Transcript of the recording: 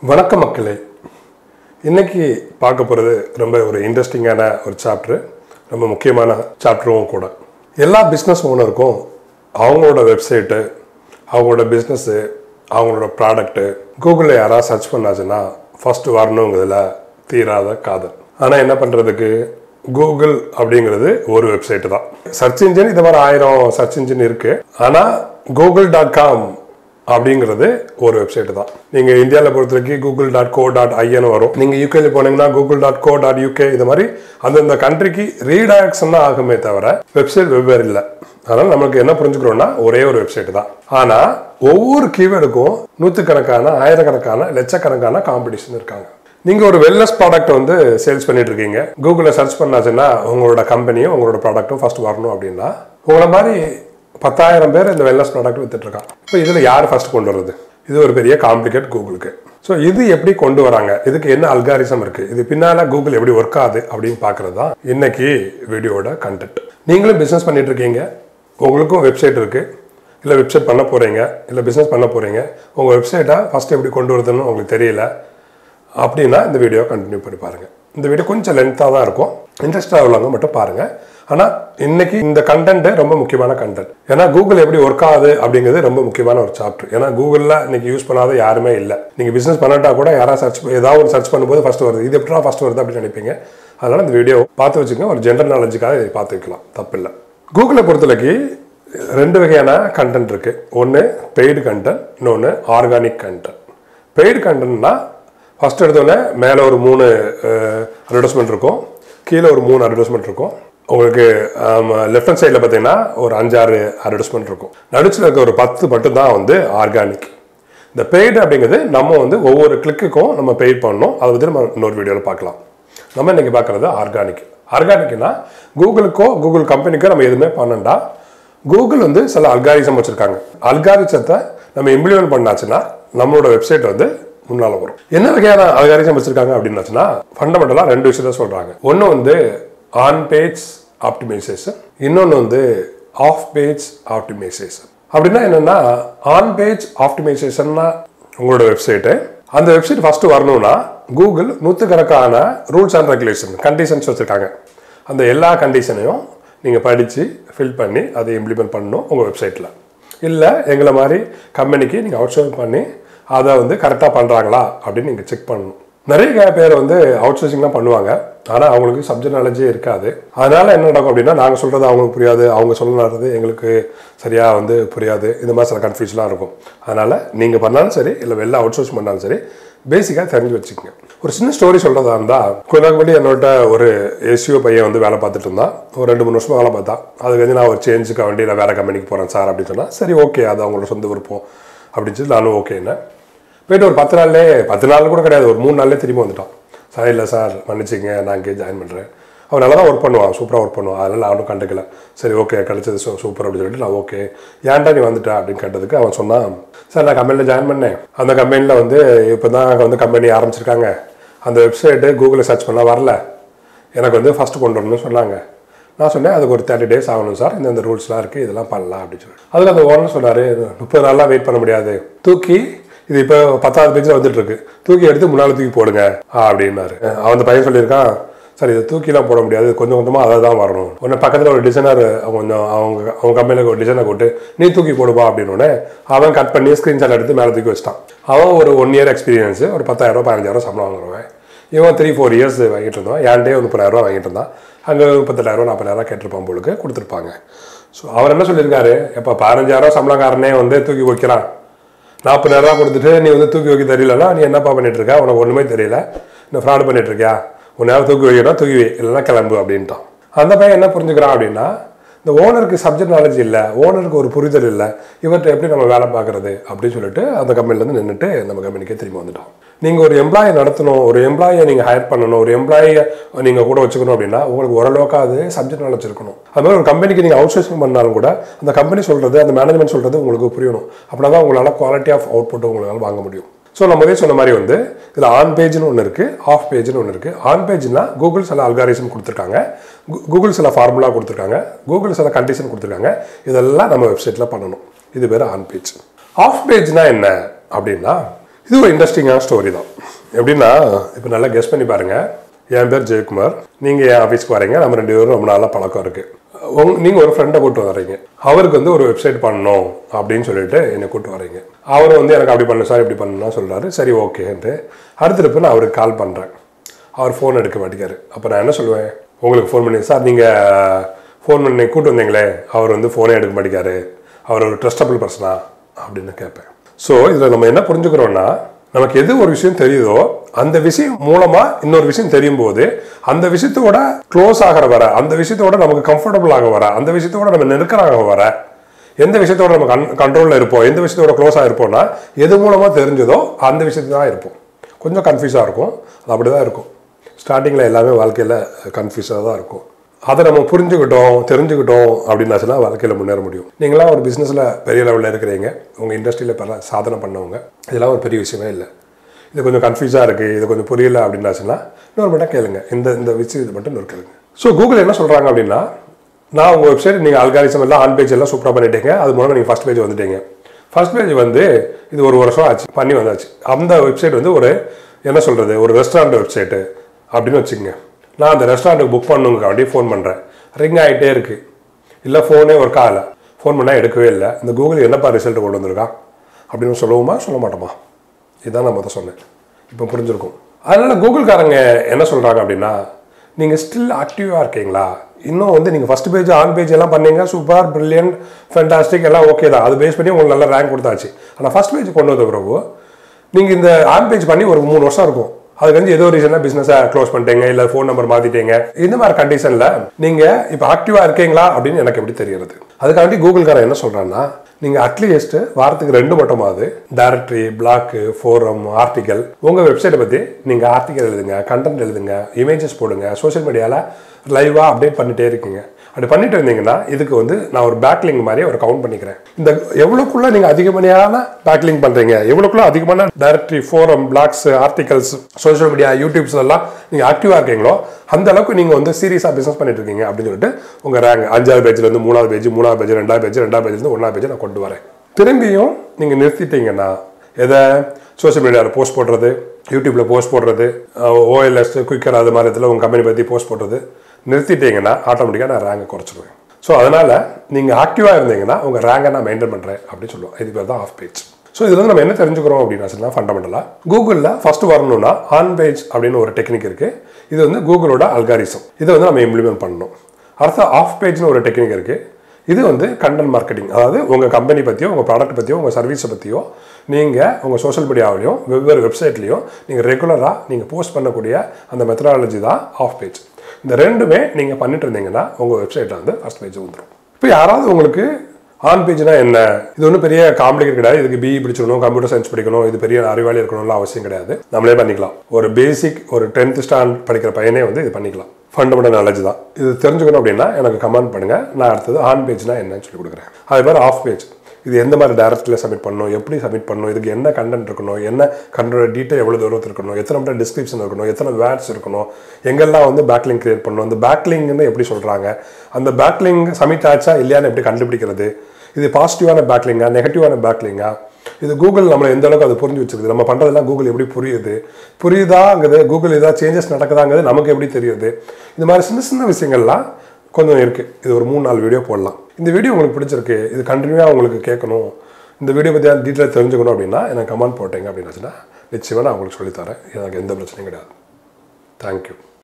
வணக்கம் மக்களே இன்னைக்கு பார்க்க போகிறது ரொம்ப ஒரு இன்ட்ரெஸ்டிங்கான ஒரு சாப்டர் ரொம்ப முக்கியமான சாப்டரும் கூட எல்லா பிஸ்னஸ் ஓனருக்கும் அவங்களோட வெப்சைட்டு அவங்களோட பிஸ்னஸ்ஸு அவங்களோட ப்ராடக்ட்டு கூகுளில் யாராவது சர்ச் பண்ணாச்சுன்னா ஃபஸ்ட்டு வரணுங்கிறதுல தீராத காதல் ஆனால் என்ன பண்ணுறதுக்கு கூகுள் அப்படிங்கிறது ஒரு வெப்சைட்டு தான் சர்ச் இன்ஜின் இது மாதிரி ஆயிரம் சர்ச் இன்ஜின் இருக்குது ஆனால் கூகுள் டாட் காம் அப்படிங்கிறது ஒரு வெப்சைட் தான் நீங்க இந்தியாவில் பொறுத்த வரைக்கும் Google dot co dot IN வரும் நீங்க யூகேல போனீங்கன்னா Google dot co dot UK இது மாதிரி அந்தந்த கண்ட்ரிக்கு ரீடாக்ஷன் தான் ஆகுமே தவிர வெப்சைட் வெவ்வேறு இல்லை அதனால நமக்கு என்ன புரிஞ்சுக்கிறோம்னா ஒரே ஒரு வெப்சைட் தான் ஆனா ஒவ்வொரு கீவேர்டுக்கும் நூற்றுக்கணக்கான ஆயிரக்கணக்கான லட்சக்கணக்கான காம்படிஷன் இருக்காங்க நீங்க ஒரு வெல்னஸ் ப்ராடக்ட் வந்து சேல்ஸ் பண்ணிட்டு இருக்கீங்க கூகுளில் சர்ச் பண்ணாச்சுன்னா உங்களோட கம்பெனியும் உங்களோட ப்ராடக்ட்டும் ஃபர்ஸ்ட் வரணும் அப்படின்னா உங்களை மாதிரி பத்தாயிரம் பேர் இந்த வெல்னஸ் ப்ராடக்ட் வித்துட்டு இருக்கான் இப்போ இதில் யார் ஃபர்ஸ்ட் கொண்டு வர்றது இது ஒரு பெரிய காம்ப்ளிகேட் கூகுளுக்கு ஸோ இது எப்படி கொண்டு வராங்க இதுக்கு என்ன அல்காரிசம் இருக்கு இது பின்னால கூகுள் எப்படி ஒர்க் ஆகுது அப்படின்னு பார்க்கறது தான் இன்னைக்கு வீடியோட கண்டென்ட் நீங்களும் பிஸ்னஸ் பண்ணிட்டு இருக்கீங்க உங்களுக்கும் வெப்சைட் இருக்கு இல்லை வெப்சைட் பண்ண போறீங்க இல்லை பிஸ்னஸ் பண்ண போறீங்க உங்க வெப்சைட்டை ஃபர்ஸ்ட் எப்படி கொண்டு வருதுன்னு உங்களுக்கு தெரியல அப்படின்னா இந்த வீடியோ கண்டினியூ பண்ணி பாருங்க இந்த வீடியோ கொஞ்சம் லென்த்தாக தான் இருக்கும் இன்ட்ரெஸ்டாக உள்ளவங்க மட்டும் பாருங்க ஆனால் இன்னைக்கு இந்த கண்டென்ட் ரொம்ப முக்கியமான கண்டென்ட் ஏன்னா கூகுள் எப்படி ஒர்க் ஆகுது அப்படிங்கிறது ரொம்ப முக்கியமான ஒரு சாப்டர் ஏன்னா கூகுளில் இன்னைக்கு யூஸ் பண்ணாத யாருமே இல்லை நீங்கள் பிஸ்னஸ் பண்ணட்டா கூட யாராவது சர்ச் ஏதாவது ஒரு சர்ச் பண்ணும்போது ஃபர்ஸ்ட் வருது இது எப்படா ஃபர்ஸ்ட் வருது அப்படின்னு நினைப்பீங்க அதனால இந்த வீடியோ பார்த்து வச்சுங்க ஒரு ஜென்ரல் நாலேஜுக்காக இதை பார்த்து வைக்கலாம் தப்பில்லை கூகுளை பொறுத்தவரைக்கு ரெண்டு வகையான கண்டென்ட் இருக்கு ஒன்று பெய்டு கண்டென்ட் இன்னொன்று ஆர்கானிக் கண்டென்ட் பெய்டு கண்டென்ட்னா ஃபர்ஸ்ட் எடுத்தோடனே மேலே ஒரு மூணு அட்வர்டைஸ்மெண்ட் இருக்கும் கீழே ஒரு மூணு அட்வர்டைஸ்மெண்ட் இருக்கும் உங்களுக்கு லெஃப்ட் ஹேண்ட் சைடில் பார்த்தீங்கன்னா ஒரு அஞ்சாறு அட்வர்டைஸ்மெண்ட் இருக்கும் நடுச்சில் இருக்க ஒரு பத்து மட்டும் தான் வந்து ஆர்கானிக் இந்த பெய்டு அப்படிங்கிறது நம்ம வந்து ஒவ்வொரு கிளிக்குக்கும் நம்ம பெய்ட் பண்ணணும் அதை வந்து நம்ம இன்னொரு வீடியோவில் பார்க்கலாம் நம்ம இன்னைக்கு பார்க்குறது ஆர்கானிக் ஆர்கானிக்னா கூகுளுக்கோ கூகுள் கம்பெனிக்கோ நம்ம எதுவுமே பண்ணண்டா கூகுள் வந்து சில அல்காரிசம் வச்சுருக்காங்க அல்காரிசத்தை நம்ம இம்ப்ளிமெண்ட் பண்ணாச்சுன்னா நம்மளோட வெப்சைட் வந்து முன்னால் வரும் என்ன வகையான அல்காரிசம் வச்சுருக்காங்க அப்படின்னாச்சுன்னா ஃபண்டமெண்டலாக ரெண்டு விஷயத்த சொல்கிறாங்க ஒன்று வந்து ஆன் பேஜ் ஆப்டிமைசேஷன் இன்னொன்று வந்து ஆஃப் பேஜ் ஆப்டிமைசேஷன் அப்படின்னா என்னன்னா ஆன் பேஜ் ஆப்டிமைசேஷன்னா உங்களோட வெப்சைட்டு அந்த வெப்சைட் ஃபர்ஸ்ட் வரணும்னா கூகுள் நூற்றுக்கணக்கான ரூல்ஸ் அண்ட் ரெகுலேஷன் கண்டிஷன்ஸ் வச்சுருக்காங்க அந்த எல்லா கண்டிஷனையும் நீங்கள் படித்து ஃபில் பண்ணி அதை இம்ப்ளிமெண்ட் பண்ணணும் உங்கள் வெப்சைட்டில் இல்லை எங்களை மாதிரி கம்பெனிக்கு நீங்கள் அவுட் சோர்ஸ் பண்ணி அதை வந்து கரெக்டாக பண்ணுறாங்களா அப்படின்னு நீங்கள் செக் பண்ணணும் நிறைய பேர் வந்து அவுட் சோர்சிங்லாம் பண்ணுவாங்க ஆனால் அவங்களுக்கு சப்ஜெக்ட் நாலேஜே இருக்காது அதனால என்ன நடக்கும் அப்படின்னா நாங்கள் சொல்கிறது அவங்களுக்கு புரியாது அவங்க சொல்லுறது எங்களுக்கு சரியாக வந்து புரியாது இந்த மாதிரி சில கன்ஃபியூஷன்லாம் இருக்கும் அதனால் நீங்கள் பண்ணாலும் சரி இல்லை வெளில அவுட் சோர்ஸ் பண்ணாலும் சரி பேசிக்காக தெரிஞ்சு வச்சுக்கோங்க ஒரு சின்ன ஸ்டோரி சொல்கிறதா இருந்தால் கொஞ்ச நாள் முன்னாடி என்னோட ஒரு எஸ்யூ பையன் வந்து வேலை பார்த்துட்டு இருந்தான் ஒரு ரெண்டு மூணு வருஷமா வேலை பார்த்தா அதுக்கு வந்து நான் ஒரு சேஞ்சுக்கு வேண்டி நான் வேறு கம்பெனிக்கு போகிறேன் சார் அப்படின்னு சொன்னால் சரி ஓகே அது அவங்களோட சொந்த விருப்பம் அப்படின்னு சொல்லி நானும் ஓகேன்னு போயிட்டு ஒரு பத்து நாள்லே பத்து நாள் கூட கிடையாது ஒரு மூணு நாள்லேயே திரும்பி வந்துட்டான் சார் இல்லை சார் மன்னிச்சிங்க நான் இங்கே ஜாயின் பண்ணுறேன் அவன் நல்லா தான் ஒர்க் பண்ணுவான் சூப்பராக ஒர்க் பண்ணுவான் அதனால் அவனும் கண்டுக்கல சரி ஓகே கிடைச்சது சூ சூப்பர் அப்படின்னு சொல்லிட்டு நான் ஓகே ஏன்டா நீ வந்துட்ட அப்படின்னு கேட்டதுக்கு அவன் சொன்னான் சார் நான் கம்பெனியில் ஜாயின் பண்ணேன் அந்த கம்பெனியில் வந்து இப்போ தான் அங்கே வந்து கம்பெனி ஆரம்பிச்சிருக்காங்க அந்த வெப்சைட்டு கூகுளில் சர்ச் பண்ணால் வரல எனக்கு வந்து ஃபஸ்ட்டு கொண்டு வரணும்னு சொன்னாங்க நான் சொன்னேன் அதுக்கு ஒரு தேர்ட்டி டேஸ் ஆகணும் சார் இந்த இந்த ரூல்ஸ்லாம் இருக்குது இதெல்லாம் பண்ணலாம் அப்படின்னு சொல்லி அதில் அந்த ஓனர் சொன்னார் முப்பது நாள்லாம் வெயிட் பண்ண முடியாது தூக்கி இது இப்போ பத்தாவது பேஜில் வந்துட்டு இருக்கு தூக்கி எடுத்து முன்னால் தூக்கி போடுங்க அப்படின்னாரு அவன் அந்த பையன் சொல்லியிருக்கான் சார் இதை தூக்கிலாம் போட முடியாது கொஞ்சம் கொஞ்சமாக அதை தான் வரணும் உடனே பக்கத்தில் ஒரு டிசைனர் கொஞ்சம் அவங்க அவங்க கம்பெனியில் ஒரு டிசைனர் போட்டு நீ தூக்கி போடுவா அப்படின்னு அவன் கட் பண்ணி ஸ்க்ரீன்ஷாட் எடுத்து மேலே தூக்கி வச்சிட்டான் அவன் ஒரு ஒன் இயர் எக்ஸ்பீரியன்ஸ் ஒரு பத்தாயிரம் பதினஞ்சாயிரம் சம்பளம் வாங்குறவன் இவன் த்ரீ ஃபோர் இயர்ஸ் வாங்கிட்டு இருந்தான் ஏன்டே ஒரு முப்பதாயிரரூவா வாங்கிட்டு இருந்தான் அங்கே முப்பத்தெட்டாயிரம் நாற்பதாயிரம் கேட்டிருப்பான் போலுக்கு கொடுத்துருப்பாங்க ஸோ அவர் என்ன சொல்லியிருக்காரு இப்போ பதினஞ்சாயிரம் சம்பளக்காரனே வந்து தூக்கி வைக்கிறான் நாற்பதாயிரரூவா கொடுத்துட்டு நீ வந்து தூக்கி வைக்க தெரியலன்னா நீ என்னப்பா பண்ணிட்டு இருக்க உனக்கு ஒன்றுமே தெரியல இந்த ஃப்ராட் பண்ணிட்டு இருக்கியா உன்னையாவது தூக்கி வைக்கணும் தூக்கி வை இல்லைன்னா கிளம்பு அப்படின்ட்டான் அந்த பையன் என்ன புரிஞ்சுக்கிறான் அப்படின்னா இந்த ஓனருக்கு சப்ஜெக்ட் நாலேஜ் இல்லை ஓனருக்கு ஒரு புரிதல் இல்லை இவர்கிட்ட எப்படி நம்ம வேலை பார்க்குறது அப்படின்னு சொல்லிட்டு அந்த கம்பெனிலேருந்து நின்றுட்டு நம்ம கம்பெனிக்கே திரும்பி வந்துட்டோம் நீங்கள் ஒரு எம்ப்ளாயை நடத்தணும் ஒரு எம்ப்ளாயை நீங்கள் ஹையர் பண்ணணும் ஒரு எம்ப்ளாயை நீங்கள் கூட வச்சுக்கணும் அப்படின்னா உங்களுக்கு ஓரளவுக்காவது சப்ஜெக்ட் நாலேஜ் இருக்கணும் அது மாதிரி ஒரு கம்பெனிக்கு நீங்கள் அவுட் சோர்சிங் பண்ணாலும் கூட அந்த கம்பெனி சொல்கிறது அந்த மேனேஜ்மெண்ட் சொல்கிறது உங்களுக்கு புரியணும் அப்படின்னா தான் உங்களால் குவாலிட்டி ஆஃப் அவுட்புட் உங்களால் வாங்க முடியும் ஸோ நம்ம முதலே சொன்ன மாதிரி வந்து இதில் ஆன் பேஜ்னு ஒன்று இருக்குது ஆஃப் பேஜ்னு ஒன்று இருக்குது ஆன் பேஜ்னா கூகுள் சில அல்காரிசம் கொடுத்துருக்காங்க கூகுள் சில ஃபார்முலா கொடுத்துருக்காங்க கூகுள் சில கண்டிஷன் கொடுத்துருக்காங்க இதெல்லாம் நம்ம வெப்சைட்டில் பண்ணணும் இது பேர் ஆன் பேஜ் ஆஃப் பேஜ்னா என்ன அப்படின்னா இது ஒரு இன்ட்ரெஸ்டிங்கான ஸ்டோரி தான் எப்படின்னா இப்போ நல்லா கெஸ் பண்ணி பாருங்க என் பேர் ஜெயக்குமார் நீங்கள் என் ஆஃபீஸ்க்கு வரீங்க நம்ம ரெண்டு பேரும் ரொம்ப நாளாக பழக்கம் இருக்குது உங் நீங்கள் ஒரு ஃப்ரெண்டை கூட்டு வரீங்க அவருக்கு வந்து ஒரு வெப்சைட் பண்ணணும் அப்படின்னு சொல்லிட்டு என்னை கூட்டு வரீங்க அவர் வந்து எனக்கு அப்படி பண்ணு சார் இப்படி பண்ணணும்னா சொல்கிறாரு சரி ஓகேன்ட்டு அடுத்த trip நான் அவருக்கு கால் பண்ணுறேன் அவர் ஃபோன் எடுக்க மாட்டேங்காரு அப்போ நான் என்ன சொல்லுவேன் உங்களுக்கு ஃபோன் பண்ணி சார் நீங்கள் ஃபோன் பண்ணி கூட்டு வந்தீங்களே அவர் வந்து ஃபோனே எடுக்க மாட்டேங்காரு அவர் ஒரு ட்ரஸ்டபிள் பர்சனா அப்படின்னு கேட்பேன் ஸோ இதில் நம்ம என்ன புரிஞ்சுக்கிறோம்னா நமக்கு எது ஒரு விஷயம் தெரியுதோ அந்த விஷயம் மூலமா இன்னொரு விஷயம் தெரியும் போது அந்த விஷயத்தோட க்ளோஸ் ஆகிற வர அந்த விஷயத்தோட நமக்கு கம்ஃபர்டபுள் ஆக வர அந்த விஷயத்தோட நம்ம நெருக்கராக வர எந்த விஷயத்தோட நம்ம கண் கண்ட்ரோலில் இருப்போம் எந்த விஷயத்தோட க்ளோஸாக இருப்போம்னா எது மூலமாக தெரிஞ்சதோ அந்த விஷயத்துல தான் இருப்போம் கொஞ்சம் கன்ஃபியூஸாக இருக்கும் அது அப்படி தான் இருக்கும் ஸ்டார்டிங்கில் எல்லாமே வாழ்க்கையில் கன்ஃபியூஸாக தான் இருக்கும் அதை நம்ம புரிஞ்சுக்கிட்டோம் தெரிஞ்சுக்கிட்டோம் அப்படின்னாச்சுன்னா வாழ்க்கையில் முன்னேற முடியும் நீங்களாம் ஒரு பிஸ்னஸில் பெரிய லெவலில் இருக்கிறீங்க உங்கள் இண்டஸ்ட்ரியில் பல சாதனை பண்ணவங்க இதெல்லாம் ஒரு பெரிய விஷயமே இல்லை இது கொஞ்சம் கன்ஃபியூஸாக இருக்குது இது கொஞ்சம் புரியல அப்படின்னாச்சுன்னா இன்னொரு மட்டும் கேளுங்க இந்த இந்த விஷயம் இது மட்டும் இன்னொரு கேளுங்க ஸோ கூகுள் என்ன சொல்கிறாங்க அப்படின்னா நான் உங்கள் வெப்சைட் நீங்கள் அல்காரிசம் எல்லாம் ஆன் பேஜ் எல்லாம் சூப்பராக பண்ணிட்டீங்க அது மூலமாக நீங்கள் ஃபஸ்ட் பேஜ் வந்துட்டீங்க ஃபர்ஸ்ட் பேஜ் வந்து இது ஒரு வருஷம் ஆச்சு பண்ணி வந்தாச்சு அந்த வெப்சைட் வந்து ஒரு என்ன சொல்கிறது ஒரு ரெஸ்டாரண்ட் வெப்சைட்டு அப்படின்னு வச்சுக்கோங்க நான் அந்த ரெஸ்டாரண்ட்டுக்கு புக் பண்ணுங்காண்டி ஃபோன் பண்ணுறேன் ரிங் ஆகிட்டே இருக்குது இல்லை ஃபோனே ஒர்க் ஆகலை ஃபோன் பண்ணால் எடுக்கவே இல்லை இந்த கூகுள் என்னப்பா ரிசல்ட் கொண்டு வந்திருக்கான் அப்படின்னு சொல்லுவோமா சொல்ல மாட்டோமா இதான் நான் முதல் சொன்னேன் இப்போ புரிஞ்சிருக்கும் அதனால் கூகுள்காரங்க என்ன சொல்கிறாங்க அப்படின்னா நீங்கள் ஸ்டில் ஆக்டிவாக இருக்கீங்களா இன்னும் வந்து நீங்கள் ஃபஸ்ட் பேஜ் ஆன் பேஜ் எல்லாம் பண்ணீங்க சூப்பர் பிரில்லியன்ட் ஃபென்டாஸ்டிக் எல்லாம் ஓகே தான் அது பேஸ் பண்ணி உங்களுக்கு நல்ல ரேங்க் கொடுத்தாச்சு ஆனால் ஃபஸ்ட் பேஜ் கொண்டு வந்த பிறகு நீங்கள் இந்த ஆன் பேஜ் பண்ணி ஒரு மூணு வருஷம் இருக்கும் அதுக்கு வந்து ஏதோ ரீசனாக பிஸ்னஸை க்ளோஸ் பண்ணிட்டீங்க இல்லை ஃபோன் நம்பர் மாற்றிட்டீங்க இந்த மாதிரி கண்டிஷனில் நீங்கள் இப்போ ஆக்டிவாக இருக்கீங்களா அப்படின்னு எனக்கு எப்படி தெரியறது அதுக்காண்டி கூகுள்காரன் என்ன சொல்கிறான்னா நீங்கள் அட்லீஸ்ட் வாரத்துக்கு ரெண்டு மட்டுமாவது டைரக்டரி பிளாக்கு ஃபோரம் ஆர்டிக்கல் உங்கள் வெப்சைட்டை பற்றி நீங்கள் ஆர்டிக்கல் எழுதுங்க கண்டென்ட் எழுதுங்க இமேஜஸ் போடுங்க சோஷியல் மீடியாவில் லைவாக அப்டேட் பண்ணிட்டே இருக்கீங்க அப்படி பண்ணிட்டு இருந்தீங்கன்னா இதுக்கு வந்து நான் ஒரு பேக்லிங் மாதிரி ஒரு கவுண்ட் பண்ணிக்கிறேன் இந்த எவ்வளோக்குள்ள நீங்கள் அதிகப்படியான பேக்லிங் பண்ணுறீங்க எவ்வளோக்குள்ள அதிகமான directory forum blogs articles social media YouTubes எல்லாம் நீங்கள் ஆக்டிவாக இருக்கீங்களோ அந்த அளவுக்கு நீங்கள் வந்து சீரியஸாக பிஸ்னஸ் பண்ணிட்டு இருக்கீங்க அப்படின்னு சொல்லிட்டு உங்கள் ரேங்க் அஞ்சாவது பேஜ்ல இருந்து மூணாவது பேஜ் மூணாவது பேஜ் ரெண்டாவது பேஜ் ரெண்டாவது பேஜ்லேருந்து ஒன்றாவது பேஜ் நான் கொண்டு வரேன் திரும்பியும் நீங்கள் நிறுத்திட்டீங்கன்னா எதை சோஷியல் மீடியாவில் போஸ்ட் போடுறது யூடியூப்பில் போஸ்ட் போடுறது ஓஎல்எஸ் குயிக்கர் அது மாதிரி இதில் உங்கள் கம்பெனி பற்றி போஸ்ட் போடுறது நிறுத்திட்டீங்கன்னா ஆட்டோமேட்டிக்காக நான் ரேங்கை குறைச்சிடுவேன் ஸோ அதனால் நீங்கள் ஆக்டிவாக இருந்தீங்கன்னா உங்கள் ரேங்கை நான் மெயின்டைன் பண்ணுறேன் அப்படின்னு சொல்லுவோம் இது பேர் தான் ஆஃப் பேஜ் ஸோ இதுல இருந்து நம்ம என்ன தெரிஞ்சுக்கிறோம் அப்படின்னா சொன்னா ஃபண்டமெண்டலாக கூகுளில் ஃபர்ஸ்ட் வரணும்னா ஆன் பேஜ் அப்படின்னு ஒரு டெக்னிக் இருக்குது இது வந்து கூகுளோட அல்காரிசம் இதை வந்து நம்ம இம்ப்ளிமெண்ட் பண்ணணும் அடுத்த ஆஃப் பேஜ்னு ஒரு டெக்னிக் இருக்குது இது வந்து கண்டென்ட் மார்க்கெட்டிங் அதாவது உங்கள் கம்பெனி பற்றியோ உங்கள் ப்ராடக்ட் பற்றியோ உங்கள் சர்வீஸை பற்றியோ நீங்கள் உங்கள் சோஷியல் மீடியாவிலையும் வெவ்வேறு வெப்சைட்லையும் நீங்கள் ரெகுலராக நீங்கள் போஸ்ட் பண்ணக்கூடிய அந்த மெத்தடாலஜி தான் ஆஃப் பேஜ் இந்த ரெண்டுமே நீங்கள் பண்ணிட்டு இருந்தீங்கன்னா உங்கள் வெப்சைட்டில் வந்து ஃபஸ்ட் பேஜ் வந்துடும் இப்போ யாராவது உங்களுக்கு ஆன் பேஜ்னா என்ன இது ஒன்றும் பெரிய காம்ப்ளிகேட் கிடையாது இதுக்கு பிஇ படிச்சிடணும் கம்ப்யூட்டர் சயின்ஸ் படிக்கணும் இது பெரிய அறிவாளி இருக்கணும்லாம் அவசியம் கிடையாது நம்மளே பண்ணிக்கலாம் ஒரு பேசிக் ஒரு டென்த் ஸ்டாண்ட் படிக்கிற பையனே வந்து இது பண்ணிக்கலாம் ஃபண்டமெண்டல் நாலேஜ் தான் இது தெரிஞ்சுக்கணும் அப்படின்னா எனக்கு கமெண்ட் பண்ணுங்க நான் அடுத்தது ஆன் பேஜ்னா என்னன்னு சொல்லி கொடுக்குறேன் அதே மாதிரி ஆஃப் பேஜ் இது எந்த மாதிரி டேரக்டில் சப்மிட் பண்ணணும் எப்படி சப்மிட் பண்ணணும் இதுக்கு என்ன கண்டென்ட் இருக்கணும் என்ன கண்டோட டீட்டெயில் எவ்வளோ தூரத்தில் இருக்கணும் எத்தனை மட்டும் டிஸ்கிரிப்ஷன் இருக்கணும் எத்தனை வேர்ட்ஸ் இருக்கணும் எங்கெல்லாம் வந்து பேக்லிங் கிரியேட் பண்ணணும் அந்த பேக்லிங்னு எப்படி சொல்கிறாங்க அந்த பேக்லிங் சப்மிட் ஆச்சா இல்லையான்னு எப்படி கண்டுபிடிக்கிறது இது பாசிட்டிவான பேக்லிங்கா நெகட்டிவான பேக்லிங்கா இது கூகுள் நம்மளை எந்த அளவுக்கு அது புரிஞ்சு வச்சிருக்குது நம்ம பண்ணுறதெல்லாம் கூகுள் எப்படி புரியுது புரியுதாங்கிறது கூகுள் ஏதாவது சேஞ்சஸ் நடக்குதாங்கிறது நமக்கு எப்படி தெரியுது இந்த மாதிரி சின்ன சின்ன விஷயங்கள்லாம் கொஞ்சம் இருக்குது இது ஒரு மூணு நாலு வீடியோ போடலாம் இந்த வீடியோ உங்களுக்கு பிடிச்சிருக்கு இது கண்டினியூவாக உங்களுக்கு கேட்கணும் இந்த வீடியோ பற்றி டீட்டெயில் தெரிஞ்சுக்கணும் அப்படின்னா எனக்கு கமெண்ட் போட்டீங்க அப்படின்னாச்சுன்னா நிச்சயமாக நான் உங்களுக்கு சொல்லித்தரேன் எனக்கு எந்த பிரச்சனையும் கிடையாது தேங்க்யூ